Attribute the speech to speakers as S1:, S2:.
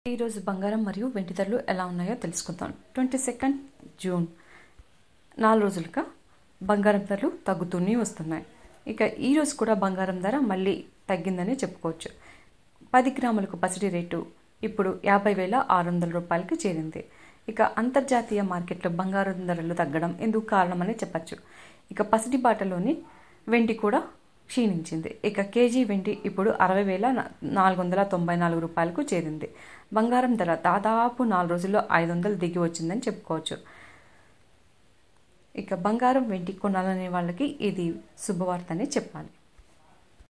S1: ఈరోజు బంగారం మరియు వెండి ధరలు ఎలా ఉన్నాయో తెలుసుకుందాం ట్వంటీ సెకండ్ జూన్ నాలుగు రోజులుగా బంగారం ధరలు తగ్గుతూనే వస్తున్నాయి ఇక ఈరోజు కూడా బంగారం ధర మళ్ళీ తగ్గిందని చెప్పుకోవచ్చు పది గ్రాములకు పసిడి రేటు ఇప్పుడు యాభై వేల ఆరు వందల రూపాయలకి చేరింది ఇక అంతర్జాతీయ మార్కెట్లో బంగారం ధరలు తగ్గడం ఎందుకు కారణమని చెప్పచ్చు ఇక పసిడి బాటలోని వెండి కూడా క్షీణించింది ఇక కేజీ వెండి ఇప్పుడు అరవై వేల నాలుగు వందల తొంభై నాలుగు రూపాయలకు చేరింది బంగారం ధర దాదాపు నాలుగు రోజుల్లో ఐదు వందలు దిగి వచ్చిందని చెప్పుకోవచ్చు ఇక బంగారం వెండి కొనాలనే వాళ్ళకి ఇది శుభవార్త అని చెప్పాలి